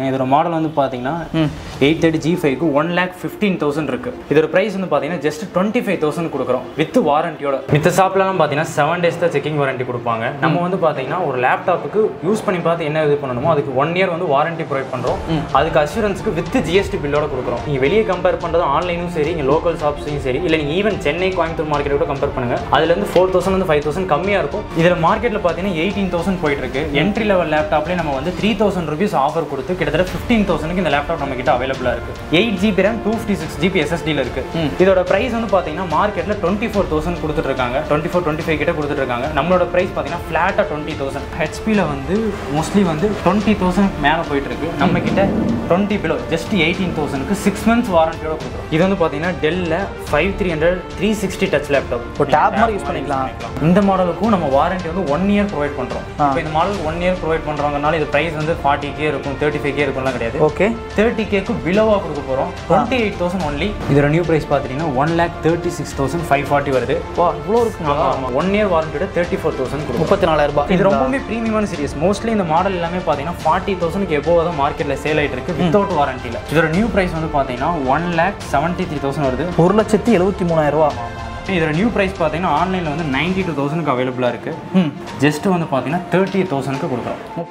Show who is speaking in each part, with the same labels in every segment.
Speaker 1: இதோட மாடல் வந்து பார்த்தீங்கன்னா எயிட் தேர்ட்டி ஜி ஃபைவ்க்கு ஒன் லேக் ஃபிஃப்டீன் தௌசண்ட் இருக்கு இதோட ப்ரைஸ் வந்து பார்த்தீங்கன்னா ஜஸ்ட் டுவெண்ட்டி ஃபைவ் தௌசண்ட் கொடுக்குறோம் வித் வாரண்டியோட மித்த ஷாப்லலாம் பார்த்தீங்கன்னா செவன் டேஸ் தான் செக்கிங் வாரண்டி கொடுப்பாங்க நம்ம வந்து பார்த்தீங்கன்னா ஒரு லேப்டாப்புக்கு யூஸ் பண்ணி பார்த்து என்ன இது பண்ணணுமோ அதுக்கு ஒன் இயர் வந்து வாரண்டி ப்ரொவைட் பண்ணுறோம் அதுக்கு அஷூரன்ஸ்க்கு வித் ஜிஎஸ்டி பில்லோட கொடுக்குறோம் நீங்கள் வெளியே கம்பேர் பண்ணுறது ஆன்லைனும் சரி இங்கே லோக்கல் ஷாப்ஸையும் சரி இல்லை நீங்கள் ஈவன் சென்னை கோயம்புத்தூர் மார்க்கெட் கூட கம்பேர் பண்ணுங்க அதுலேருந்து ஃபோர் தௌசண்ட் வந்து ஃபைவ் தௌசண்ட் கம்மியாக இருக்கும் இதில் மார்க்கெட்டில் பார்த்தீங்கன்னா எயிட்டீன் தௌசண்ட் போயிட்டு இருக்கு என்ட்ரி லெவல் லேப்டாப்லேயே நம்ம வந்து த்ரீ தௌசண்ட் ருபீஸ் ஆஃபர் கொடுத்து கிட்டத்தட்ட ஃபிஃப்டீன் தௌசண்ட்க்கு இந்த லேப்டாப் நம்ம கிட்ட அவைலபிளாக இருக்கு eight GB RAM two fifty six GB எஸ்எஸ்டியில் இருக்கு இதோட பிரைஸ் வந்து பார்த்தீங்கன்னா மார்க்கெட்டில் டுவெண்ட்டி ஃபோர் தௌசண்ட் கொடுத்துட்டு இருக்காங்க டுவெண்ட்டி ஃபோர் டுவெண்ட்டி ஃபைவ் கிட்ட கொடுத்துட்டு இருக்காங்க நம்மளோட பிரைஸ் பார்த்தீங்கன்னா ஃப்ளாட்டாக டுவெண்ட்டி தௌசண்ட் ஹெச்பியில் வந்து மோஸ்ட்லி வந்து டுவெண்ட்டி தௌசண்ட் மேலே போயிட்டு இருக்கு நம்ம கிட்ட டுவெண்ட்டி பிலோ ஜஸ்ட் எயிட்டீன் தௌசண்ட்க்கு சிக்ஸ் மந்த்ஸ் வாரண்டியோட கொடுக்குறோம் இது வந்து பார்த்தீங்கன்னா டெல்லில் five three hundred three sixty touch laptop
Speaker 2: இப்போ டேப் மாதிரி யூஸ் பண்ணிக்கலாம்
Speaker 1: இந்த மாடலுக்கும் நம்ம வாரண்டி வந்து ஒன் இயர் ப்ரொவைட் பண்ணுறோம் இப்போ இந்த மாடல் ஒன் இயர் ப்ரொவைட் பண்ணுறவங்கனால இது ப்ரைஸ் வந்து ஃபார்ட்டி கே இருக்கும் தேர்ட்டி ஃபைவ் கே இருக்கும்லாம் கிடையாது
Speaker 2: ஓகே
Speaker 1: தேர்ட்டி கேக்கு பிலோவாக கொடுக்க போகிறோம் டுவெண்ட்டி எயிட் தௌசண்ட் ஒன்லி இதோட நியூ ப்ரைஸ் பார்த்தீங்கன்னா one lakh thirty six thousand five forty வருது
Speaker 2: வா இவ்வளோ இருக்குங்களா
Speaker 1: ஆமாம் ஆமாம் ஒன் இயர் வாரண்டியோட தேர்ட்டி ஃபோர் தௌசண்ட் கொடுக்கும்
Speaker 2: முப்பத்தி நாலாயிரம் ரூபாய்
Speaker 1: இது ரொம்பவே ப்ரீமியமான சீரியஸ் மோஸ்ட்லி இந்த மாடல் எல்லாமே பார்த்தீங்கன்னா ஃபார்ட்டி தௌசண்ட்க்கு எபோவ் தான் மார்க்கெட்டில் சேல் ஆகிட்டு இருக்கு வித்தவுட் வாரண்டியில் இதோட நியூ ப்ரைஸ் வந்து பார்த்தீங்கன்னா one lakh seventy three thousand வருது
Speaker 2: ஒரு லட்சத்தி எழுபத்தி மூணாயிரம் ரூபா
Speaker 1: இதோட நியூ ப்ரைஸ் பார்த்தீங்கன்னா ஆன்லைனில் வந்து நைன்டி டூ தௌசண்ட்க்கு அவைலபிளாக இருக்குது ஜஸ்ட் வந்து பார்த்தீங்கன்னா தேர்ட்டி தௌசண்ட்க்கு கொடுக்குறோம்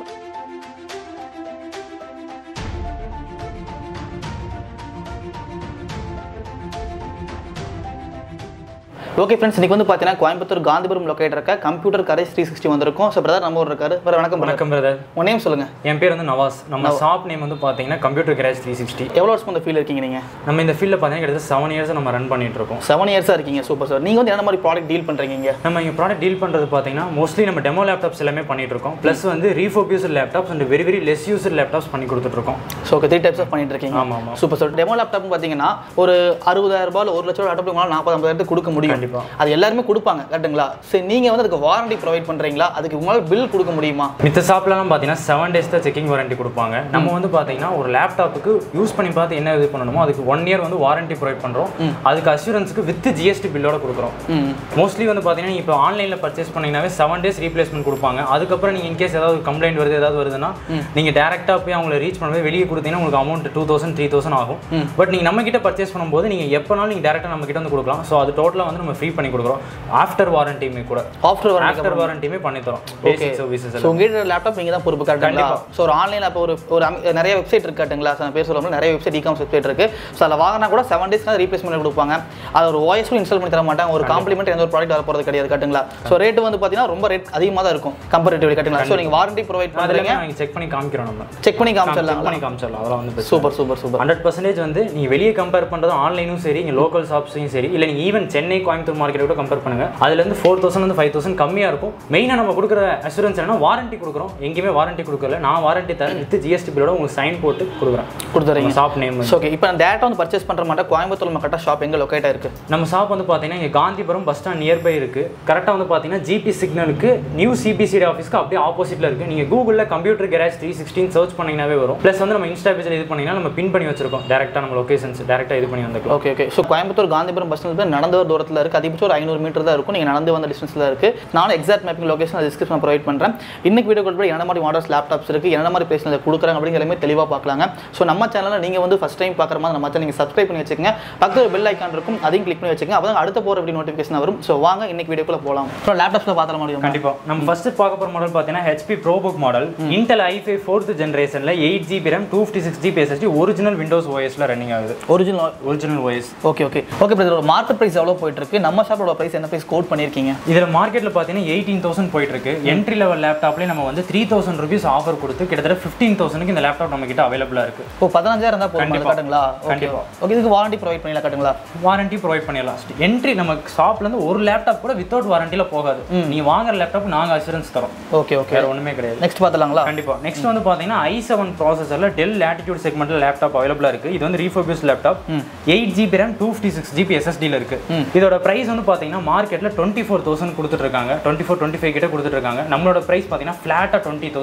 Speaker 2: ஓகே ஃப்ரெண்ட்ஸ் இன்னைக்கு வந்து பார்த்தீங்கன்னா கோயம்புத்தூர் காந்திபுரம் லொக்கேட் இருக்க கம்ப்யூட்டர் கரேஜ் த்ரீ சிக்ஸ்டி வந்திருக்கும் ஸோ பிரதர் நம்ம ஒரு இருக்காரு brother, வணக்கம் brother.
Speaker 1: வணக்கம் பிரதர்
Speaker 2: உங்க நேம் சொல்லுங்க
Speaker 1: என் பேர் வந்து நவாஸ் நம்ம ஷாப் நேம் வந்து பார்த்தீங்கன்னா கம்ப்யூட்டர் கிராஸ் த்ரீ சிக்ஸ்டி
Speaker 2: எவ்வளோ வருஷம் இந்த ஃபீல் இருக்கீங்க நீங்க
Speaker 1: நம்ம இந்த ஃபீல்டில் பார்த்தீங்கன்னா கிட்டத்தட்ட செவன் இயர்ஸ் நம்ம ரன் பண்ணிட்டு இருக்கோம்
Speaker 2: செவன் இயர்ஸாக இருக்கீங்க சூப்பர் சார் நீங்கள் வந்து என்ன மாதிரி ப்ராடக்ட் டீல் பண்ணுறீங்க இங்க
Speaker 1: நம்ம இங்கே ப்ராடக்ட் டீல் பண்ணுறது பார்த்தீங்கன்னா மோஸ்ட்லி நம்ம டெமோ லேப்டாப்ஸ் எல்லாமே பண்ணிட்டு இருக்கோம் ப்ளஸ் வந்து ரீஃபோக்யூசர் laptops and very very less user laptops பண்ணி கொடுத்துட்ருக்கோம்
Speaker 2: so okay three types of பண்ணிட்டு இருக்கீங்க
Speaker 1: ஆமாம் ஆமாம்
Speaker 2: சூப்பர் சார் டெமோ லேப்டாப் பார்த்தீங்கன்னா ஒரு அறுபதாயிரம் ரூபாய் ஒரு லட்சம் லேப்டாப் உங்களால் நாற்பது ஐம்பதாயிரத்துக்கு கொடுக்க முடியும்
Speaker 1: கண்டிப்பா.
Speaker 2: அது எல்லாருமே கொடுப்பாங்க கரெக்ட்டுங்களா சரி நீங்கள் வந்து அதுக்கு வாரண்டி ப்ரொவைட் பண்ணுறீங்களா அதுக்கு உங்களால் பில் கொடுக்க முடியுமா
Speaker 1: மித்த ஷாப்லலாம் பார்த்தீங்கன்னா செவன் டேஸ் தான் செக்கிங் வாரண்டி கொடுப்பாங்க நம்ம வந்து பார்த்தீங்கன்னா ஒரு லேப்டாப்புக்கு யூஸ் பண்ணி பார்த்து என்ன இது பண்ணணுமோ அதுக்கு ஒன் இயர் வந்து வாரண்டி ப்ரொவைட் பண்ணுறோம் அதுக்கு அஷூரன்ஸுக்கு வித் ஜிஎஸ்டி பில்லோட கொடுக்குறோம்
Speaker 2: ம்
Speaker 1: மோஸ்ட்லி வந்து பார்த்தீங்கன்னா இப்போ ஆன்லைனில் பர்ச்சேஸ் பண்ணீங்கன்னாவே செவன் டேஸ் ரீப்ளேஸ்மெண்ட் கொடுப்பாங்க அதுக்கப்புறம் நீங்கள் இன்கேஸ் ஏதாவது கம்ப்ளைண்ட் வருது ஏதாவது வருதுன்னா நீங்கள் டேரெக்டாக போய் அவங்கள ரீச் பண்ணும்போது வெளியே கொடுத்தீங்கன்னா உங்களுக்கு amount two thousand three thousand ஆகும் பட் நீங்கள் நம்ம கிட்ட பர்ச்சேஸ் பண்ணும்போது நீங்கள் எப்போனாலும் நீங்கள் டேரெக்டாக நம்ம கிட்ட வந்து கொடுக்கலாம் ஸோ அது டோட்டலாக வந்து நம்ம ஃப்ரீ பண்ணி கொடுக்குறோம் ஆஃப்டர் வாரண்டியுமே கூட
Speaker 2: ஆஃப்டர் வர
Speaker 1: ஆஃப்டர் வாரண்டியுமே பண்ணி தரோம் பேசிக் சர்வீசஸ்
Speaker 2: ஸோ உங்ககிட்ட லேப்டாப் நீங்கள் தான் பொறுப்பு கரெக்டுங்களா ஸோ ஒரு ஆன்லைனில் இப்போ ஒரு ஒரு அமி- நிறைய வெப்சைட் இருக்கு கரெக்டுங்களா ஸோ நான் பேர் சொல்ல நிறைய வெப்சைட் இ காமர்ஸ் வெப்சைட் இருக்கு ஸோ அதில் வாங்கினா கூட செவன் டேஸ்க்கு ரீப்ளேஸ்மெண்ட் கொடுப்பாங்க அது ஒரு ஓஎஸும் இன்ஸ்டால் பண்ணி தர மாட்டாங்க ஒரு காம்ப்ளிமெண்ட் எந்த ஒரு ப்ராடக்ட் வர போகிறது கிடையாது கரெக்டுங்களா ஸோ ரேட் வந்து பார்த்தீங்கன்னா ரொம்ப ரேட் அதிகமாக தான் இருக்கும் கம்பேரிட்டிவ்லி கரெக்டுங்களா ஸோ நீங்கள் வாரண்டி ப்ரொவைட் பண்ணுறீங்க
Speaker 1: நாங்கள் செக் பண்ணி காமிக்கிறோம் நம்ம
Speaker 2: செக் பண்ணி
Speaker 1: செக்
Speaker 2: காமிச்சிடலாம்
Speaker 1: பண்ணி காமிச்சிடலாம் அதெல்லாம் வந்து
Speaker 2: super super super
Speaker 1: hundred percentage வந்து நீங்கள் வெளியே கம்பேர் பண்ணுறது ஆன்லைனும் சரி இங்கே லோக்கல் ஷாப்ஸையும் சரி இல்லை நீங்கள் ஈவன் சென்னை கோயம்புத்தூர் மார்க்கெட் கூட கம்பேர் பண்ணுங்க அதுலேருந்து ஃபோர் தௌசண்ட் வந்து ஃபைவ் தௌசண்ட் கம்மியாக இருக்கும் மெயினாக நம்ம கொடுக்குற அசூரன்ஸ் என்னன்னா வாரண்டி கொடுக்குறோம் எங்கேயுமே வாரண்டி கொடுக்கல நான் வாரண்டி தரேன் வித் ஜிஎஸ்டி பில்லோட உங்களுக்கு சைன் போட்டு கொடுக்குறேன்
Speaker 2: கொடுத்துறீங்க
Speaker 1: ஷாப் நேம்
Speaker 2: ஸோ ஓகே இப்போ நான் டேரக்டாக வந்து பர்ச்சேஸ் பண்ணுற மாட்டேன் கோயம்புத்தூர் நம்ம கரெக்டாக ஷாப் எங்கே லொக்கேட் ஆயிருக்கு
Speaker 1: நம்ம ஷாப் வந்து பார்த்தீங்கன்னா இங்கே காந்திபுரம் பஸ் ஸ்டாண்ட் நியர்பை இருக்குது கரெக்டாக வந்து பார்த்தீங்கன்னா ஜிபி சிக்னலுக்கு நியூ சிபிசிடி ஆஃபீஸ்க்கு அப்படியே ஆப்போசிட்டில் இருக்குது நீங்கள் கூகுளில் computer garage three sixteen search பண்ணிங்கனாவே வரும் ப்ளஸ் வந்து நம்ம இன்ஸ்டா பேஜில் இது பண்ணிங்கன்னா நம்ம பின் பண்ணி வச்சிருக்கோம் டேரெக்டாக நம்ம லொகேஷன்ஸ் டேரெக்டாக இது பண்ணி வந்துக்கலாம்
Speaker 2: okay okay so Coimbatore Gandhipuram bus stand நடந்து வர தூரத்தில் இருக்குது அதிகபட்சம் ஒரு ஐநூறு மீட்டர் தான் இருக்கும் நீங்கள் நடந்து வந்த டிஸ்டன்ஸில் இருக்குது நானும் exact mapping location description provide பண்ணுறேன் இன்னைக்கு வீடியோ கூட என்ன மாதிரி மாடல்ஸ் லேப்டாப்ஸ் இருக்குது என்ன மாதிரி பிரைஸில் கொடுக்குறாங்க அப்படிங்கிற எல்லாமே தெளிவாக பார்க்கலாங்க ஸோ நம்ம சேனலில் நீங்கள் வந்து ஃபஸ்ட் டைம் பார்க்குற மாதிரி நம்ம சேனல் நீங்கள் சப்ஸ்கிரைப் பண்ணி வச்சுக்கோங்க பக்கத்தில் ஒரு பெல் ஐக்கான் இருக்கும் அதையும் கிளிக் பண்ணி வச்சுக்கோங்க அப்போ அடுத்த போகிற எப்படி நோட்டிஃபிகேஷன் வரும் ஸோ வாங்க இன்னைக்கு வீடியோக்குள்ள போகலாம் ஸோ லேப்டாப்ஸில் பார்த்துட முடியும்
Speaker 1: கண்டிப்பா நம்ம ஃபர்ஸ்ட் பார்க்க போற மாடல் பார்த்தீங்கன்னா HP ProBook model Intel i five fourth ஜென்ரேஷன்ல eight GB RAM two fifty six GB SSD original Windows ஓஎஸ்ல ரன்னிங் ஆகுது
Speaker 2: original
Speaker 1: original OS
Speaker 2: okay okay okay brother market price எவ்வளோ போயிட்டு இருக்கு நம்ம ஷாப்போட ப்ரைஸ் என்ன ப்ரைஸ் கோட் பண்ணியிருக்கீங்க
Speaker 1: இதுல மார்க்கெட்ல பாத்தீங்கன்னா எயிட்டீன் தௌசண்ட் போயிட்டு இருக்கு என்ட்ரி லெவல் லேப்டாப்லேயே நம்ம வந்து த்ரீ தௌசண்ட் ருபீஸ் ஆஃபர் கொடுத்து கிட்டத்தட்ட ஃபிஃப்டீன் தௌசண்ட்க்கு இந்த லேப்டாப் நம்ம கிட்ட அவைலபிளா இருக்கு
Speaker 2: ஓ பதினஞ்சாயிரம் தான் போகும்
Speaker 1: கண்டிப்பா.
Speaker 2: காட்டுங்களா ஓகே
Speaker 1: கண்டிப்பா.
Speaker 2: ஓகே இதுக்கு வாரண்டி ப்ரொவைட் பண்ணிடலாம் காட்டுங்களா
Speaker 1: வாரண்டி ப்ரொவைட் பண்ணிடலாம் என்ட்ரி நம்ம ஷாப்ல இருந்து ஒரு லேப்டாப் கூட வித்தவுட் வாரண்டில போகாது நீ வாங்குற லேப்டாப் நாங்க அசூரன்ஸ் தரோம்
Speaker 2: ஓகே ஓகே
Speaker 1: வேற ஒண்ணுமே கிடையாது
Speaker 2: நெக்ஸ்ட் பார்த்துலாங்களா
Speaker 1: கண்டிப்பா நெக்ஸ்ட் வந்து பாத்தீங்கன்னா ஐ செவன் ப்ராசஸர்ல டெல் லேட்டிடியூட் செக்மெண்ட்ல லேப்டாப் அவைலபிளா இருக்கு இது வந்து ரீஃபோபியூஸ் laptop eight GB RAM two fifty six GB எஸ்எஸ்டியில் இருக்கு இதோட பிரைஸ் வந்து பாத்தீங்கன்னா மார்க்கெட்ல டுவெண்ட்டி ஃபோர் தௌசண்ட் கொடுத்துட்டு இருக்காங்க டுவெண்ட்டி ஃபோர் டுவெண்ட்டி ஃபைவ் கிட்ட கொடுத்துட்டு இருக்காங்க நம்மளோட பிரைஸ் பாத்தீங்கன்னா ஃபிளாட்டா டுவெண்ட்டி தௌசண்ட்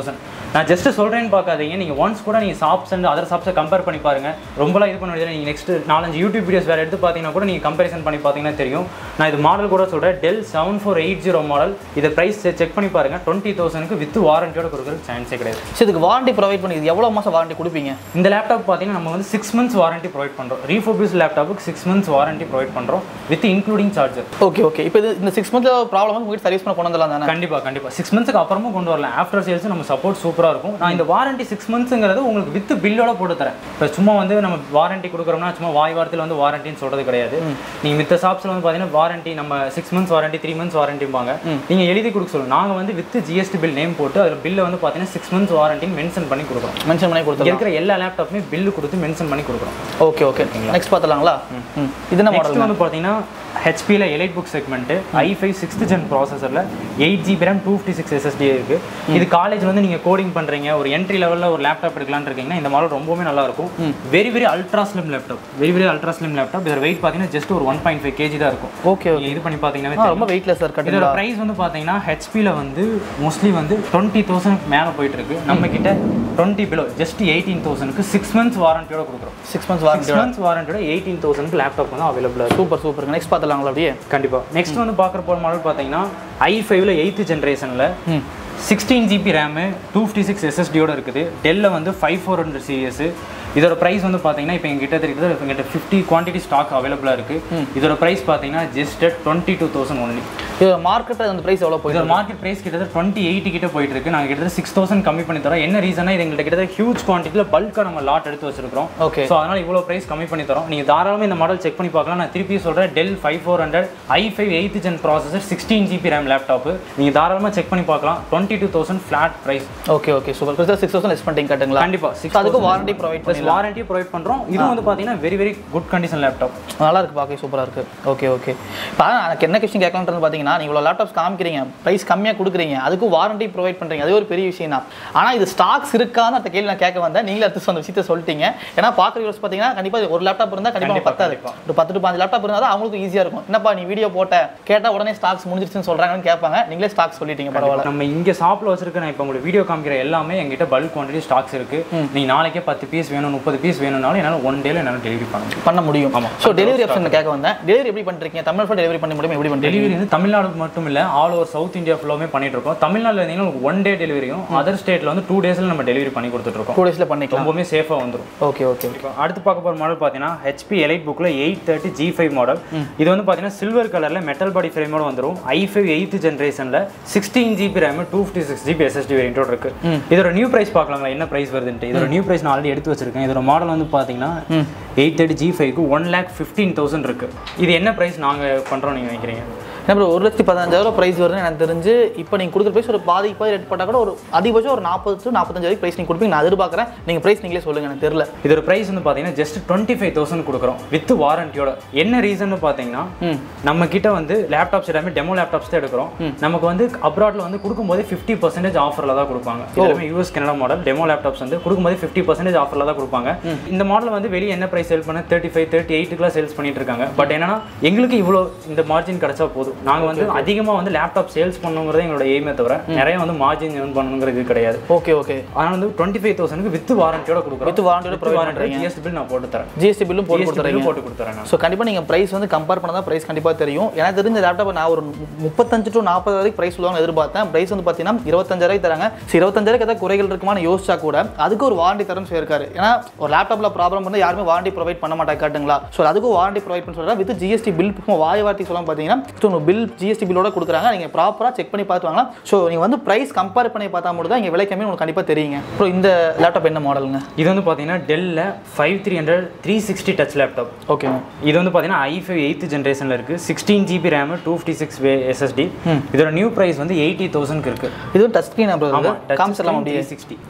Speaker 1: நான் ஜஸ்ட் சொல்கிறேன்னு பார்க்காதீங்க நீங்கள் ஒன்ஸ் கூட நீங்கள் ஷாப்ஸ் அண்ட் அதர் ஷாப்ஸை கம்பேர் பண்ணி பாருங்க ரொம்பலாம் இது பண்ண வேண்டியது நீங்கள் நெக்ஸ்ட் நாலஞ்சு யூடியூப் வீடியோஸ் வேறு எடுத்து பார்த்தீங்கன்னா கூட நீங்கள் கம்பேரிசன் பண்ணி பார்த்தீங்கன்னா தெரியும் நான் இது மாடல் கூட சொல்கிறேன் Dell seven four eight zero model இதை ப்ரைஸ் செக் பண்ணி பாருங்க டுவெண்ட்டி தௌசண்ட்க்கு வித் வாரண்டியோட கொடுக்குறதுக்கு சான்ஸே கிடையாது
Speaker 2: ஸோ இதுக்கு வாரண்டி ப்ரொவைட் பண்ணி இது எவ்வளோ மாதம் வாரண்டி கொடுப்பீங்க
Speaker 1: இந்த லேப்டாப் பார்த்தீங்கன்னா நம்ம வந்து சிக்ஸ் மந்த்ஸ் வாரண்டி ப்ரொவைட் பண்ணுறோம் ரீஃபோபியூஸ் லேப்டாப்புக்கு சிக்ஸ் மந்த்ஸ் வாரண்டி ப்ரொவைட் பண்ணுறோம் with including charger
Speaker 2: okay okay இப்போ இது இந்த சிக்ஸ் மந்த்ல ப்ராப்ளம் வந்து உங்ககிட்ட சர்வீஸ் பண்ண கொண்டு வந்துடலாம் தானே
Speaker 1: கண்டிப்பா கண்டிப்பா சிக்ஸ் மந்த்ஸ்க்கு அப்புறமும் கொண்டு வரலாம் ஆஃப்டர் சேல்ஸ் நம்ம சப்போர்ட் சூப்பரா இருக்கும் நான் இந்த வாரண்டி சிக்ஸ் மந்த்ஸ்ங்கிறது உங்களுக்கு வித் பில்லோட போட்டு தரேன் இப்போ சும்மா வந்து நம்ம வாரண்டி கொடுக்குறோம்னா சும்மா வாய் வாரத்தில் வந்து வாரண்டின்னு சொல்றது கிடையாது நீங்க மித்த ஷாப்ஸ்ல வந்து பாத்தீங்கன்னா வாரண்டி நம்ம six months warranty three months வாரண்டிம்பாங்க நீங்க எழுதி கொடுக்க சொல்லுங்க நாங்க வந்து வித் ஜிஎஸ்டி பில் நேம் போட்டு அதில் பில்லை வந்து பாத்தீங்கன்னா சிக்ஸ் மந்த்ஸ் வாரண்டின்னு மென்ஷன் பண்ணி கொடுக்குறோம்
Speaker 2: மென்ஷன் பண்ணி
Speaker 1: இங்க
Speaker 2: கொடுத்துருங்க
Speaker 1: இருக்கிற எல்லா லேப்டாப்புமே பில்லு கொடுத்து மென்ஷன் பண்ணி கொடுக்குறோம்
Speaker 2: ஓகே ஓகே நெக்ஸ்ட் பார்த்துலாங்களா ம் இது என்ன
Speaker 1: நெக்ஸ்ட்
Speaker 2: மாடல்
Speaker 1: வந்து பார்த்தீங்கன்னா ஹெச்பியில் EliteBook segment i five sixth gen ப்ராசஸரில் eight GB RAM two fifty six SSD இருக்கு இது காலேஜ் வந்து நீங்கள் கோடிங் பண்ணுறீங்க ஒரு என்ட்ரி லெவலில் ஒரு லேப்டாப் எடுக்கலாம்னு இருக்கீங்கன்னா இந்த மாடல் ரொம்பவே நல்லா இருக்கும் very very ultra slim laptop very very ultra slim laptop இதோட வெயிட் பார்த்தீங்கன்னா ஜஸ்ட் ஒரு ஒன் பாயிண்ட் ஃபைவ் கேஜி தான் இருக்கும்
Speaker 2: ஓகே
Speaker 1: நீங்க இது பண்ணி
Speaker 2: ஆ
Speaker 1: பார்த்தீங்கன்னா
Speaker 2: ரொம்ப வெயிட்லெஸ் சார்
Speaker 1: இதோட
Speaker 2: கட்டுங்களா
Speaker 1: ப்ரைஸ் வந்து பார்த்தீங்கன்னா ஹெச்பியில் வந்து மோஸ்ட்லி வந்து டுவெண்ட்டி தௌசண்ட் மேலே போயிட்டு இருக்கு நம்ம கிட்ட டுவெண்ட்டி பிலோ ஜஸ்ட் எயிட்டீன் தௌசண்ட்க்கு சிக்ஸ் மந்த்ஸ் வாரண்டியோட கொடுக்குறோம்
Speaker 2: six months warranty
Speaker 1: six months வாரண்டியோட எயிட்டீன் தௌசண்ட்க்கு லேப்டாப் வந்து அவைலபிளாக இருக்கு
Speaker 2: சூப்பர் சூப்பர் நெக்ஸ்ட் பார்த்துலாங்களா அப்படியே
Speaker 1: கண்டிப்பா நெக்ஸ்ட் வந்து பார்க்குற போகிற மாடல் பார்த்தீங்கன்னா ஐ ஃபைவ்ல எயித்து ஜென்ரேஷனில்
Speaker 2: ம்
Speaker 1: sixteen GB RAM two fifty six எஸ்எஸ்டியோட இருக்குது டெல்ல வந்து ஃபைவ் ஃபோர் ஹண்ட்ரட் சீரியஸ் இதோட ப்ரைஸ் வந்து பார்த்தீங்கன்னா இப்போ எங்கிட்ட தெரியுது எங்கிட்ட ஃபிஃப்டி குவான்டிட்டி ஸ்டாக் அவைலபிளாக இருக்குது இதோட ப்ரைஸ் பார்த்தீங்கன்னா just twenty two thousand only
Speaker 2: இது மார்க்கெட்டில் அந்த ப்ரைஸ் எவ்வளோ போயிட்டு
Speaker 1: இதோட மார்க்கெட் ப்ரைஸ் கிட்டத்தட்ட டுவெண்ட்டி எயிட்டி கிட்ட போயிட்டு இருக்கு நாங்கள் கிட்டத்தட்ட சிக்ஸ் தௌசண்ட் கம்மி பண்ணி தரோம் என்ன ரீசனா இது எங்கள்கிட்ட கிட்டத்தட்ட ஹியூஜ் குவான்டிட்டியில் பல்காக நம்ம லாட் எடுத்து வச்சிருக்கோம்
Speaker 2: ஓகே
Speaker 1: ஸோ அதனால் இவ்வளோ ப்ரைஸ் கம்மி பண்ணி தரோம் நீங்கள் தாராளமாக இந்த மாடல் செக் பண்ணி பார்க்கலாம் நான் திருப்பி சொல்கிறேன் Dell five four hundred i five eighth gen processor sixteen GB RAM laptop நீங்கள் தாராளமாக செக் பண்ணி பார்க்கலாம் twenty two thousand flat price
Speaker 2: okay okay super கிட்ட சிக்ஸ் தௌசண்ட் லெஸ் பண்ணிட்டீங்க கட்டுங்களா
Speaker 1: கண்டிப்பாக
Speaker 2: So,
Speaker 1: சிக்ஸ்
Speaker 2: அதுக்கு வாரண்டி ப்ரொவைட்
Speaker 1: ப்ளஸ்
Speaker 2: பண்ணி
Speaker 1: வாரண்டி ப்ரொவைட் பண்ணுறோம் இது வந்து பார்த்தீங்கன்னா very very good condition laptop
Speaker 2: நல்லா இருக்கு பார்க்க சூப்பராக இருக்கு ஓகே ஓகே இப்போ எனக்கு என்ன கொஸ்டின் கேட்கலான்றது பார்த்தீங்கன்னா நீங்கள் இவ்வளோ லேப்டாப்ஸ் காமிக்கிறீங்க ப்ரைஸ் கம்மியாக கொடுக்குறீங்க அதுக்கு வாரண்டி ப்ரொவைட் பண்ணுறீங்க அது ஒரு பெரிய விஷயம் தான் ஆனால் இது ஸ்டாக்ஸ் இருக்கான்னு அந்த கேள்வி நான் கேட்க வந்தேன் நீங்களே அடுத்து அந்த விஷயத்தை சொல்லிட்டீங்க ஏன்னா பார்க்குற யூஸ் பார்த்தீங்கன்னா கண்டிப்பாக ஒரு லேப்டாப் இருந்தால் கண்டிப்பாக
Speaker 1: கண்டிப்பா,
Speaker 2: பத்தாது
Speaker 1: கண்டிப்பா.
Speaker 2: ஒரு பத்து டு பாஞ்சு லேப்டாப் இருந்தால் தான் அவங்களுக்கு ஈஸியாக இருக்கும் என்னப்பா நீ வீடியோ போட்ட கேட்டால் உடனே ஸ்டாக்ஸ் முடிஞ்சிருச்சுன்னு சொல்கிறாங்கன்னு கேட்பாங்க நீங்களே ஸ்டாக்ஸ் சொல்லிட்டீங்க பரவாயில்ல
Speaker 1: நம்ம இங்க ஷாப்ல வச்சிருக்க நான் இப்போ உங்களுக்கு வீடியோ காமிக்கிற எல்லாமே எங்கிட்ட பல்க் குவான்டிட்டி ஸ்டாக்ஸ் இருக்கு நீங்க நாளைக்கே பத்து பீஸ் வேணும் முப்பது பீஸ் வேணும்னாலும் என்னால ஒன் டேல என்னால டெலிவரி பண்ண முடியும்
Speaker 2: பண்ண முடியும்
Speaker 1: ஆமா.
Speaker 2: ஸோ டெலிவரி ஆப்ஷன் கேட்க வந்தேன் டெலிவரி எப்படி பண்ணுறீங்க தமிழ் ஃபுல் டெலிவரி பண்ண முடியும் எப்படி பண்ணுறீங்க
Speaker 1: டெலிவரி வந்து தமிழ்நாடு மட்டும் இல்ல ஆல் ஓவர் சவுத் இந்தியா ஃபுல்லாமே பண்ணிட்டு இருக்கோம் தமிழ்நாடுல இருந்தீங்கன்னா உங்களுக்கு ஒன் டே டெலிவரியும் அதர் ஸ்டேட்ல வந்து டூ டேஸ்ல நம்ம டெலிவரி பண்ணி கொடுத்துட்டு இருக்கோம்
Speaker 2: டூ டேஸில் பண்ணிக்கலாம்
Speaker 1: ரொம்பவுமே சேஃபா வந்துரும்
Speaker 2: ஓகே ஓகே
Speaker 1: இப்போ அடுத்து பார்க்க போகிற மாடல் பார்த்தீங்கன்னா ஹெச்பி எலைட் புக்கில் eight thirty G five model இது வந்து பார்த்தீங்கன்னா சில்வர் கலரில் மெட்டல் பாடி ஃப்ரேமோட வந்துடும் ஐ ஃபைவ் எயித் ஜென்ரேஷனில் sixteen GB RAM two fifty six GB SSD வேரியன்ட்டோட இருக்கு இதோட நியூ பிரைஸ் பார்க்கலாங்களா என்ன பிரைஸ் வருதுன்ட்டு இதோட நியூ பிரைஸ் நான் ஆல்ரெடி எடுத்து வச்சிருக்கேன் இதோட மாடல் வந்து பார்த்தீங்கன்னா எயிட் தேர்ட்டி ஜி ஃபைவ்க்கு ஒன் லேக் ஃபிஃப்டீன் தௌசண்ட் இருக்கு இது என்ன பிரைஸ் நாங்கள் பண்ணுறோம் நீங்கள் நினைக்கிறீங்க
Speaker 2: என்ன bro, ஒரு லட்சத்தி பதினஞ்சாயிரம் ப்ரைஸ் வருதுன்னு எனக்கு தெரிஞ்சு இப்போ நீங்கள் கொடுக்குற ப்ரைஸ் ஒரு பாதி பாதி ரேட் போட்டால் கூட ஒரு அதிகபட்சம் ஒரு நாற்பது டு நாற்பத்தஞ்சாயிரம் ப்ரைஸ் நீங்கள் கொடுப்பீங்க நான் எதிர்பார்க்குறேன் நீங்கள் ப்ரைஸ் நீங்களே சொல்லுங்கள் எனக்கு தெரியல
Speaker 1: இதோட பிரைஸ் வந்து பார்த்தீங்கன்னா ஜஸ்ட் டுவெண்ட்டி ஃபைவ் தௌசண்ட் கொடுக்குறோம் வித் வாரண்டியோட என்ன ரீசன் பார்த்தீங்கன்னா
Speaker 2: ம்
Speaker 1: நம்ம கிட்ட வந்து லேப்டாப்ஸ் எல்லாமே டெமோ லேப்டாப்ஸ் தான் எடுக்கிறோம் நமக்கு வந்து அப்ராட்ல வந்து கொடுக்கும்போது ஃபிஃப்டி பர்சன்டேஜ் ஆஃபர்ல தான் கொடுப்பாங்க எல்லாமே US Canada model demo laptops வந்து கொடுக்கும்போது ஃபிஃப்டி பர்சன்டேஜ் ஆஃபர்ல தான் கொடுப்பாங்க இந்த மாடல் வந்து வெளியே என்ன பிரைஸ் சேல் பண்ண தேர்ட்டி ஃபைவ் தேர்ட்டி எயிட்டுக்குலாம் சேல்ஸ் பண்ணிட்டு இருக்காங்க பட் என்னன்னா எங்களுக்கு இவ்வளோ இந்த மார்ஜின் கிடைச்சா போதும் நாங்க வந்து அதிகமா வந்து லேப்டாப் சேல்ஸ் பண்ணுங்கிறது எங்களோட எய்மே தவிர நிறைய வந்து மார்ஜின் ஏர்ன் பண்ணணுங்கிறது கிடையாது
Speaker 2: ஓகே ஓகே
Speaker 1: அதனால வந்து டுவெண்ட்டி ஃபைவ் தௌசண்ட்க்கு வித் வாரண்டியோட கொடுக்குறோம்
Speaker 2: With warranty யோட provide
Speaker 1: வாரண்டி ஜிஎஸ்டி பில் நான் போட்டு தரேன்
Speaker 2: ஜிஎஸ்டி பில்லும் போட்டு
Speaker 1: GST
Speaker 2: கொடுத்துறீங்க
Speaker 1: bill போட்டு கொடுத்துறேன் நான்
Speaker 2: ஸோ கண்டிப்பாக நீங்கள் ப்ரைஸ் வந்து கம்பேர் பண்ணால் தான் ப்ரைஸ் கண்டிப்பாக தெரியும் எனக்கு தெரிஞ்ச லேப்டாப் நான் ஒரு மு- முப்பத்தஞ்சு டு நாற்பது வரைக்கும் ப்ரைஸ் சொல்லுவாங்க எதிர்பார்த்தேன் ப்ரைஸ் வந்து பார்த்தீங்கன்னா இருபத்தஞ்சாயிரம் தராங்க ஸோ இருபத்தஞ்சாயிரம் ஏதாவது குறைகள் இருக்குமான்னு யோசிச்சா கூட அதுக்கு ஒரு வாரண்டி தரேன்னு சொல்லியிருக்காரு ஏன்னா ஒரு லேப்டாப்பில் ப்ராப்ளம் வந்து யாருமே வாரண்டி ப்ரொவைட் பண்ண மாட்டாங்க காட்டுங்களா ஸோ அதுக்கும் வாரண்டி ப்ரொவைட் பண்ண சொல்கிறா வித் ஜிஎஸ்டி பில் வாய் வார்த்தை சொல்ல பார்த்தீங்கன்னா ஸோ பில் ஜிஎஸ்டி பில்லோட கொடுக்குறாங்க நீங்கள் ப்ராப்பராக செக் பண்ணி பார்த்து வாங்கலாம் ஸோ நீங்கள் வந்து ப்ரைஸ் கம்பேர் பண்ணி பார்த்தா மட்டும் தான் இங்கே விலை கம்மி உங்களுக்கு கண்டிப்பாக தெரியுங்க அப்புறம் இந்த லேப்டாப் என்ன மாடலுங்க
Speaker 1: இது வந்து பார்த்தீங்கன்னா டெல்ல five three hundred three sixty touch laptop
Speaker 2: ஓகேங்க
Speaker 1: இது வந்து பார்த்தீங்கன்னா ஐ ஃபைவ் எயித் ஜென்ரேஷனில் இருக்குது sixteen GB RAM two fifty six SSD இதோட நியூ ப்ரைஸ் வந்து எயிட்டி தௌசண்ட்க்கு இருக்குது
Speaker 2: இதுவும் டச் ஸ்க்ரீன் அப்புறம் காமிச்சிடலாம் அப்படியே
Speaker 1: சிக்ஸ்டி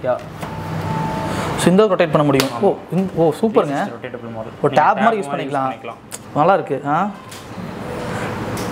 Speaker 2: ஸோ இந்த ரொட்டேட் பண்ண முடியும் ஓ இந்த- ஓ சூப்பருங்க
Speaker 1: ரொட்டேட்டபிள் மாடல்
Speaker 2: ஒரு டேப் மாதிரி யூஸ் பண்ணிக்கலாம் நல்லா இருக்கு ஆ